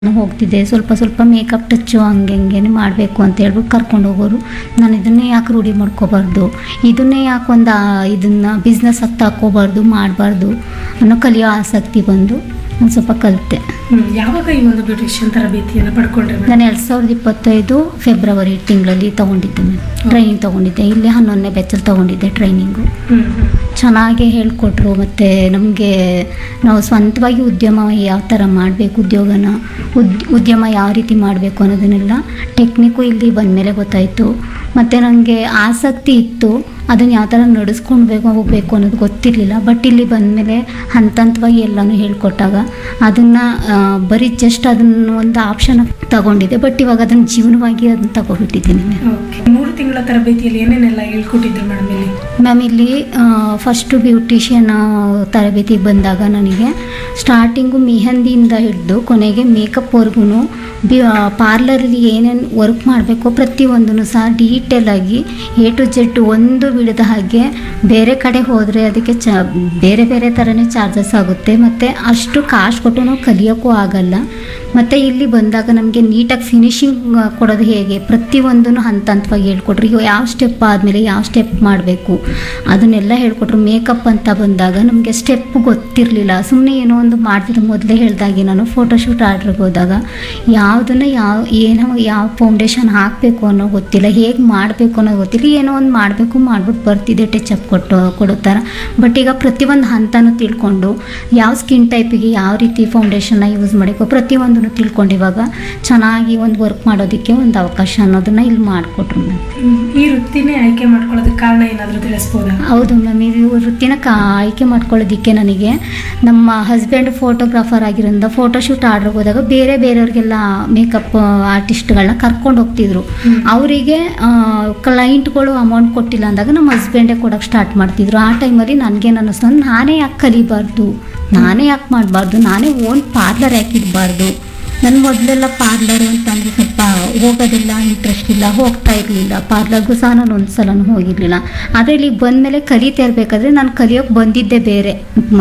ನಾನು ಹೋಗ್ತಿದ್ದೆ ಸ್ವಲ್ಪ ಸ್ವಲ್ಪ ಮೇಕಪ್ ಟಚ್ಚು ಹಂಗೆ ಹಂಗೆ ಮಾಡಬೇಕು ಅಂತ ಹೇಳ್ಬಿಟ್ಟು ಕರ್ಕೊಂಡು ಹೋಗೋರು ನಾನು ಇದನ್ನೇ ಯಾಕೆ ರೂಢಿ ಮಾಡ್ಕೋಬಾರ್ದು ಇದನ್ನೇ ಯಾಕೆ ಒಂದು ಇದನ್ನು ಬಿಸ್ನೆಸ್ ಆಗ್ತಾ ಹಾಕೋಬಾರ್ದು ಮಾಡಬಾರ್ದು ಅನ್ನೋ ಕಲಿಯೋ ಆಸಕ್ತಿ ಬಂದು ಒಂದು ಸ್ವಲ್ಪ ಕಲಿತೆ ಹ್ಮ್. ಯಾವಾಗ ಈ ಒಂದು ಬ್ಯೂಟಿಷಿಯನ್ ತರಬೇತಿಯನ್ನು ಪಡ್ಕೊಂಡ್ರೆ ಮೇಡಮ್ ನಾನು ಎರಡು ಸಾವಿರದ ಇಪ್ಪತ್ತೈದು ಫೆಬ್ರವರಿ ತಿಂಗಳಲ್ಲಿ ತೊಗೊಂಡಿದ್ದೆ ಮ್ಯಾಮ್ ಟ್ರೈನಿಂಗ್ ತೊಗೊಂಡಿದ್ದೆ ಇಲ್ಲೇ ಹನ್ನೊಂದನೇ ಬೆಚ್ಚಲ್ಲಿ ತೊಗೊಂಡಿದ್ದೆ ಟ್ರೈನಿಂಗು ಹ್ಮ್ ಹ್ಮ್. ಚೆನ್ನಾಗಿ ಹೇಳ್ಕೊಟ್ರು ಮತ್ತು ನಮಗೆ ನಾವು ಸ್ವಂತವಾಗಿ ಉದ್ಯಮ ಯಾವ ಥರ ಮಾಡಬೇಕು ಉದ್ಯೋಗನ ಉದ್ ಉದ್ಯಮ ಯಾವ ರೀತಿ ಮಾಡಬೇಕು ಅನ್ನೋದನ್ನೆಲ್ಲ ಟೆಕ್ನಿಕ್ಕು ಇಲ್ಲಿ ಬಂದಮೇಲೆ ಗೊತ್ತಾಯಿತು ಮತ್ತು ನನಗೆ ಆಸಕ್ತಿ ಇತ್ತು ಅದನ್ನು ಯಾವ ಥರ ನಡೆಸ್ಕೊಳ್ಬೇಕು ಹೋಗಬೇಕು ಅನ್ನೋದು ಗೊತ್ತಿರಲಿಲ್ಲ ಬಟ್ ಇಲ್ಲಿ ಬಂದಮೇಲೆ ಹಂತ ಹಂತವಾಗಿ ಎಲ್ಲನೂ ಹೇಳ್ಕೊಟ್ಟಾಗ ಅದನ್ನು ಬರೀ ಜಸ್ಟ್ ಅದನ್ನು ಒಂದು ಆಪ್ಷನ್ ತಗೊಂಡಿದ್ದೆ ಬಟ್ ಇವಾಗ ಅದನ್ನು ಜೀವನವಾಗಿ ಅದನ್ನು ತಗೊಬಿಟ್ಟಿದ್ದೀನಿ ಮ್ಯಾಮ್ ಓಕೆ ಮೂರು ತಿಂಗಳ ತರಬೇತಿಯಲ್ಲಿ ಏನೇನೆಲ್ಲ ಹೇಳ್ಕೊಟ್ಟಿದ್ರು ಮೇಡಮ್ ಇಲ್ಲಿ ಮ್ಯಾಮ್ ಇಲ್ಲಿ ಫಸ್ಟು ಬ್ಯೂಟಿಷಿಯನ್ ತರಬೇತಿಗೆ ಬಂದಾಗ ನನಗೆ ಸ್ಟಾರ್ಟಿಂಗು ಮೆಹಂದಿಯಿಂದ ಹಿಡಿದು ಕೊನೆಗೆ ಮೇಕಪ್ವರೆಗೂ ಬಿ ಪಾರ್ಲರಲ್ಲಿ ಏನೇನು ವರ್ಕ್ ಮಾಡಬೇಕು ಪ್ರತಿಯೊಂದನ್ನು ಸಹ ಡೀಟೇಲಾಗಿ ಎ ಟು ಜೆಡ್ ಒಂದು ಬಿಡದ ಹಾಗೆ ಬೇರೆ ಕಡೆ ಹೋದರೆ ಅದಕ್ಕೆ ಚ ಬೇರೆ ಬೇರೆ ಥರನೇ ಚಾರ್ಜಸ್ ಆಗುತ್ತೆ ಮತ್ತು ಅಷ್ಟು ಕಾಸ್ಟ್ ಕೊಟ್ಟು ನಾವು ಕಲಿಯೋಕ್ಕೂ ಆಗಲ್ಲ ಮತ್ತು ಇಲ್ಲಿ ಬಂದಾಗ ನಮಗೆ ನೀಟಾಗಿ ಫಿನಿಶಿಂಗ್ ಕೊಡೋದು ಹೇಗೆ ಪ್ರತಿಯೊಂದನ್ನು ಹಂತ ಹಂತವಾಗಿ ಹೇಳ್ಕೊಟ್ರು ಈಗ ಯಾವ ಸ್ಟೆಪ್ ಆದಮೇಲೆ ಯಾವ ಸ್ಟೆಪ್ ಮಾಡಬೇಕು ಅದನ್ನೆಲ್ಲ ಹೇಳ್ಕೊಟ್ರು ಮೇಕಪ್ ಅಂತ ಬಂದಾಗ ನಮಗೆ ಸ್ಟೆಪ್ ಗೊತ್ತಿರಲಿಲ್ಲ ಸುಮ್ಮನೆ ಏನೋ ಒಂದು ಮಾಡ್ತಿದ್ದು ಮೊದಲೇ ಹೇಳ್ದಾಗೆ ನಾನು ಫೋಟೋಶೂಟ್ ಆರ್ಡ್ರಿಗೆ ಹೋದಾಗ ಯಾವುದನ್ನು ಯಾವ ಏನೋ ಯಾವ ಫೌಂಡೇಶನ್ ಹಾಕಬೇಕು ಅನ್ನೋ ಗೊತ್ತಿಲ್ಲ ಹೇಗೆ ಮಾಡಬೇಕು ಅನ್ನೋ ಗೊತ್ತಿಲ್ಲ ಏನೋ ಒಂದು ಮಾಡಬೇಕು ಮಾಡ್ಬಿಟ್ಟು ಬರ್ತಿದ್ದೆ ಟಚಪ್ ಕೊಟ್ಟು ಕೊಡೋ ಥರ ಬಟ್ ಈಗ ಪ್ರತಿಯೊಂದು ಹಂತನೂ ತಿಳ್ಕೊಂಡು ಯಾವ ಸ್ಕಿನ್ ಟೈಪಿಗೆ ಯಾವ ರೀತಿ ಫೌಂಡೇಶನ್ನ ಯೂಸ್ ಮಾಡಬೇಕು ಪ್ರತಿಯೊಂದನ್ನು ತಿಳ್ಕೊಂಡು ಇವಾಗ ಚೆನ್ನಾಗಿ ಒಂದು ವರ್ಕ್ ಮಾಡೋದಕ್ಕೆ ಒಂದು ಅವಕಾಶ ಅನ್ನೋದನ್ನ ಇಲ್ಲಿ ಮಾಡಿಕೊಟ್ರು ಮ್ಯಾಮ್ ಹ್ಮ್. ಈ ವೃತ್ತಿನೇ ಆಯ್ಕೆ ಮಾಡ್ಕೊಳ್ಳೋದಕ್ಕೆ ಕಾರಣ ಏನಾದರೂ ತಿಳಿಸ್ಬೋದಾ ಹೌದು ಮ್ಯಾಮ್ ಈ ವೃತ್ತಿನ ಕಾ ಆಯ್ಕೆ ಮಾಡ್ಕೊಳ್ಳೋದಕ್ಕೆ ನನಗೆ ನಮ್ಮ ಹಸ್ಬೆಂಡ್ ಫೋಟೋಗ್ರಾಫರ್ ಆಗಿರೋದ್ರಿಂದ ಫೋಟೋಶೂಟ್ ಆರ್ಡ್ರಿಗೆ ಹೋದಾಗ ಬೇರೆ ಬೇರೆಯವ್ರಿಗೆಲ್ಲ ಮೇಕಪ್ ಆರ್ಟಿಸ್ಟ್ಗಳನ್ನ ಕರ್ಕೊಂಡು ಹೋಗ್ತಿದ್ರು ಹ್ಮ್. ಅವರಿಗೆ ಕ್ಲೈಂಟ್ಗಳು ಅಮೌಂಟ್ ಕೊಟ್ಟಿಲ್ಲ ಅಂದಾಗ ನಮ್ಮ ಹಸ್ಬೆಂಡೇ ಕೊಡೋಕ್ಕೆ ಸ್ಟಾರ್ಟ್ ಮಾಡ್ತಿದ್ರು ಆ ಟೈಮಲ್ಲಿ ನನಗೇನು ಅನ್ನಿಸ್ತು ನಾನೇ ಯಾಕೆ ಕಲಿಬಾರ್ದು ನಾನೇ ಯಾಕೆ ಮಾಡಬಾರ್ದು ನಾನೇ ಓನ್ ಪಾರ್ಲರ್ ಯಾಕೆ ಇರಬಾರ್ದು ನನ್ನ ಮೊದಲೆಲ್ಲ ಪಾರ್ಲರು ಅಂತಂದರೆ ಸ್ವಲ್ಪ ಹೋಗೋದಿಲ್ಲ ಇಂಟ್ರೆಸ್ಟ್ ಇಲ್ಲ ಹೋಗ್ತಾ ಇರಲಿಲ್ಲ ಪಾರ್ಲರ್ಗೂ ಸಹ ನಾನು ಒಂದು ಸಲನೂ ಹೋಗಿರಲಿಲ್ಲ ಆದರೆ ಇಲ್ಲಿಗೆ ಬಂದಮೇಲೆ ಕಲಿತಾ ಇರಬೇಕಾದ್ರೆ ನಾನು ಕಲಿಯೋಕ್ಕೆ ಬಂದಿದ್ದೆ ಬೇರೆ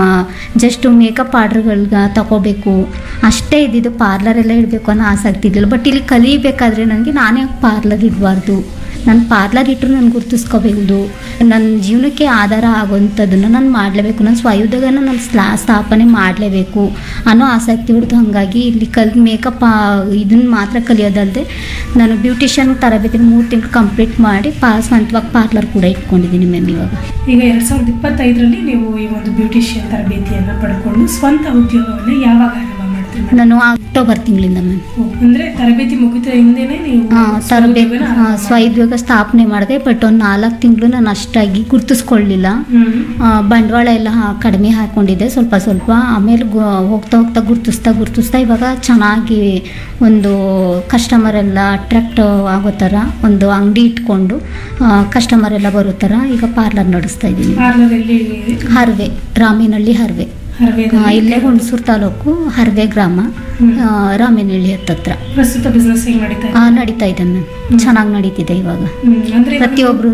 ಜಸ್ಟ್ ಮೇಕಪ್ ಆರ್ಡ್ರ್ಗಳ್ಗೆ ತಗೋಬೇಕು ಅಷ್ಟೇ ಇದ್ದಿದ್ದು ಪಾರ್ಲರೆಲ್ಲ ಇಡಬೇಕು ಅನ್ನೋ ಆಸಕ್ತಿ ಇರಲಿಲ್ಲ ಬಟ್ ಇಲ್ಲಿ ಕಲಿಬೇಕಾದ್ರೆ ನನಗೆ ನಾನೇ ಪಾರ್ಲರ್ ಇಡಬಾರ್ದು ನಾನು ಪಾರ್ಲರ್ ಇಟ್ಟರು ನಾನು ಗುರ್ತಿಸ್ಕೋಬೇಕು ನನ್ನ ಜೀವನಕ್ಕೆ ಆಧಾರ ಆಗುವಂಥದ್ದನ್ನು ನಾನು ಮಾಡಲೇಬೇಕು ನನ್ನ ಸ್ವಯುದ್ಯೋಗನ ನಾನು ಸ್ಲಾ ಸ್ಥಾಪನೆ ಮಾಡಲೇಬೇಕು ಅನ್ನೋ ಆಸಕ್ತಿ ಹೊಡ್ತು ಹಾಗಾಗಿ ಇಲ್ಲಿ ಕಲ್ ಮೇಕಪ್ ಇದನ್ನು ಮಾತ್ರ ಕಲಿಯೋದಲ್ಲದೆ ನಾನು ಬ್ಯೂಟಿಷಿಯನ್ ತರಬೇತಿ ಮೂರು ತಿಂಗಳು ಕಂಪ್ಲೀಟ್ ಮಾಡಿ ಪಾ ಸ್ವಂತವಾಗಿ ಪಾರ್ಲರ್ ಕೂಡ ಇಟ್ಕೊಂಡಿದ್ದೀನಿ ಮ್ಯಾಮ್ ಇವಾಗ ಈಗ ಎರಡ್ ಸಾವಿರದ ಇಪ್ಪತ್ತೈದರಲ್ಲಿ ನೀವು ಈ ಒಂದು ಬ್ಯೂಟಿಷಿಯನ್ ತರಬೇತಿಯನ್ನು ಪಡ್ಕೊಂಡು ಸ್ವಂತ ಉದ್ಯೋಗವನ್ನು ಯಾವಾಗ ಆರಂಭ ಮಾಡ್ತೀರಿ ಮೇಡಮ್ ನಾನು ಅಕ್ಟೋಬರ್ ತಿಂಗಳಿಂದ ಮ್ಯಾಮ್ ಓ, ಅಂದ್ರೆ ತರಬೇತಿ ಮುಗಿದ ಹಿಂದೆನೆ ನೀವು ತರಬೇತಿ ಸ್ವಉದ್ಯೋಗನ ಆರಂಭ ಮಾಡಿದ್ರಿ. ಸ್ವಉದ್ಯೋಗ ಸ್ಥಾಪನೆ ಮಾಡಿದೆ ಬಟ್ ಒಂದು ನಾಲ್ಕು ತಿಂಗಳು ನಾನು ಅಷ್ಟಾಗಿ ಗುರ್ತಿಸ್ಕೊಳ್ಳಿಲ್ಲ ಹ್ಮ್ ಆ, ಬಂಡವಾಳ ಎಲ್ಲ ಹಾ- ಕಡಿಮೆ ಹಾಕೊಂಡಿದ್ದೆ ಸ್ವಲ್ಪ ಸ್ವಲ್ಪ ಆಮೇಲೆ ಗು ಹೋಗ್ತಾ ಹೋಗ್ತಾ ಗುರ್ತಿಸ್ತಾ ಗುರ್ತಿಸ್ತಾ ಇವಾಗ ಚೆನ್ನಾಗಿ ಒಂದು ಕಸ್ಟಮರ್ ಎಲ್ಲ ಅಟ್ರಾಕ್ಟ್ ಆಗೋ ಥರ ಒಂದು ಅಂಗಡಿ ಇಟ್ಕೊಂಡು ಕಸ್ಟಮರ್ ಎಲ್ಲ ಬರೋ ಥರ ಈಗ ಪಾರ್ಲರ್ ನಡೆಸ್ತಾ ಇದ್ದೀನಿ ಪಾರ್ಲರ್ ಅಲ್ಲಿ ಹರ್ವೆ ರಾಮೇನಹಳ್ಳಿ ಹರ್ವೆ ಹರವೇದಲ್ಲಿ ಆ, ಇಲ್ಲೇ ಹುಣಸೂರು ತಾಲೂಕು ಹರ್ವೆ ಗ್ರಾಮ ಹ್ಮ್. ಆ, ರಾಮೇನಹಳ್ಳಿ ಹತ್ತತ್ರ ಪ್ರಸ್ತುತ ಬಿಸ್ನೆಸ್ ಹೇಗೆ ನಡೀತಾ ಇದೆ ಆ, ನಡೀತಾ ಇದೆ ಮ್ಯಾಮ್ ಚೆನ್ನಾಗಿ ನಡೀತಿದೆ ಇವಾಗ ಹ್ಮ್. ಅಂದ್ರೆ ಇವಾಗ- ಪ್ರತಿಯೊಬ್ರು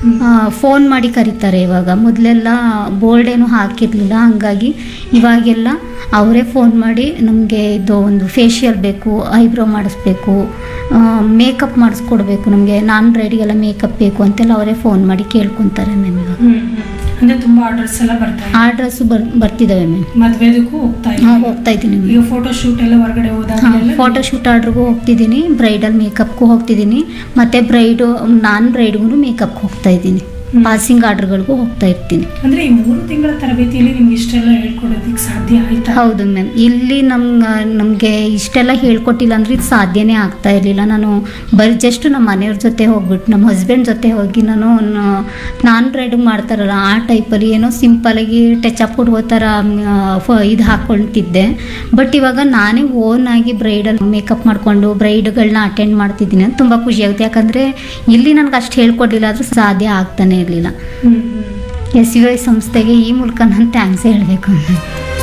ಫೋನ್ ಮಾಡಿ ಕರೀತಾರೆ ಇವಾಗ ಮೊದಲೆಲ್ಲ ಬೋರ್ಡ್ ಏನು ಹಾಕಿರ್ಲಿಲ್ಲ ಹಂಗಾಗಿ ಇವಾಗೆಲ್ಲ ಅವರೇ ಫೋನ್ ಮಾಡಿ ನಮಗೆ ಇದು ಒಂದು ಫೇಶಿಯಲ್ ಬೇಕು ಐಬ್ರೋ ಮಾಡಿಸ್ಬೇಕು ಮೇಕಪ್ ಮಾಡಿಸ್ಕೊಡ್ಬೇಕು ನಮಗೆ ನಾನ್ ರೆಡಿಗೆಲ್ಲ ಮೇಕಪ್ ಬೇಕು ಅಂತೆಲ್ಲ ಅವರೇ ಫೋನ್ ಮಾಡಿ ಕೇಳ್ಕೊತಾರೆ ಮ್ಯಾಮ್ ಇವಾಗ ಹ್ಮ್ ಹ್ಮ್. ಅಂದ್ರೆ ತುಂಬಾ ಆರ್ಡರ್ಸ್ ಎಲ್ಲ ಬರ್ತಾ ಇದೆ ಆರ್ಡ್ರಸ್ಸು ಬರ್ ಬರ್ತಿದ್ದಾವೆ ಮ್ಯಾಮ್ ಮದ್ವೆದಕ್ಕೂ ಹೋಗ್ತಾ ಹಾಂ ಇದೆ ಹೋಗ್ತಾ ಇದ್ದೀನಿ ಈಗ ಫೋಟೋ ಶೂಟ್ ಎಲ್ಲ ಹೊರಗಡೆ ಹೋದಾಗ ಫೋಟೋ ಶೂಟ್ ಆರ್ಡ್ರಿಗೂ ಹೋಗ್ತಿದ್ದೀನಿ ಬ್ರೈಡಲ್ ಮೇಕಪ್ಗೂ ಹೋಗ್ತಿದ್ದೀನಿ ಮತ್ತು ಬ್ರೈಡು ನಾನ್ ಬ್ರೈಡ್ಗೂ ಮೇಕಪ್ಗೆ ಹೋಗ್ತಾ ಇದ್ದೀನಿ ಹ್ಮ್. ಪಾಸಿಂಗ್ ಆರ್ಡ್ರ್ಗಳಿಗೂ ಹೋಗ್ತಾ ಇರ್ತೀನಿ ಅಂದ್ರೆ ಈ ಮೂರು ತಿಂಗಳ ತರಬೇತಿಯಲ್ಲಿ ನಿಮ್ಗೆ ಇಷ್ಟೆಲ್ಲ ಹೇಳ್ಕೊಡೋದಕ್ಕೆ ಸಾಧ್ಯ ಆಯ್ತಾ ಹೌದು ಮ್ಯಾಮ್ ಇಲ್ಲಿ ನಮ್ಗೆ ನಮಗೆ ಇಷ್ಟೆಲ್ಲ ಹೇಳ್ಕೊಟ್ಟಿಲ್ಲ ಅಂದ್ರೆ ಇದು ಸಾಧ್ಯನೇ ಆಗ್ತಾ ಇರಲಿಲ್ಲ ನಾನು ಬರೀ ಜಸ್ಟ್ ನಮ್ಮ ಮನೆಯವ್ರ ಜೊತೆ ಹೋಗ್ಬಿಟ್ಟು ನಮ್ಮ ಹಸ್ಬೆಂಡ್ ಜೊತೆ ಹೋಗಿ ನಾನು ನಾನ್ ಬ್ರೈಡಿಂಗ್ ಮಾಡ್ತಾರಲ್ಲ ಆ ಟೈಪಲ್ಲಿ ಏನೋ ಸಿಂಪಲಾಗಿ ಟಚ್ ಅಪ್ ಕೊಡುವ ಥರ ಇದು ಹಾಕ್ಕೊಳ್ತಿದ್ದೆ ಬಟ್ ಇವಾಗ ನಾನೇ ಓನ್ ಆಗಿ ಬ್ರೈಡಲ್ ಮೇಕಪ್ ಮಾಡಿಕೊಂಡು ಬ್ರೈಡ್ಗಳನ್ನ ಅಟೆಂಡ್ ಮಾಡ್ತಿದ್ದೀನಿ ಅಂತ ತುಂಬ ಖುಷಿ ಆಗುತ್ತೆ ಯಾಕಂದರೆ ಇಲ್ಲಿ ನನಗೆ ಅಷ್ಟು ಹೇಳ್ಕೊಡ್ಲಿಲ್ಲ ಆದರೂ ಸಾಧ್ಯ ಆಗ್ತಾನೆ ಇರಲಿಲ್ಲ ಹ್ಮ್ ಹ್ಮ್ ಎಸ್ ಯು ಐ ಸಂಸ್ಥೆಗೆ ಈ ಮೂಲಕ ನಾನು ಥ್ಯಾಂಕ್ಸ್ ಹೇಳಬೇಕು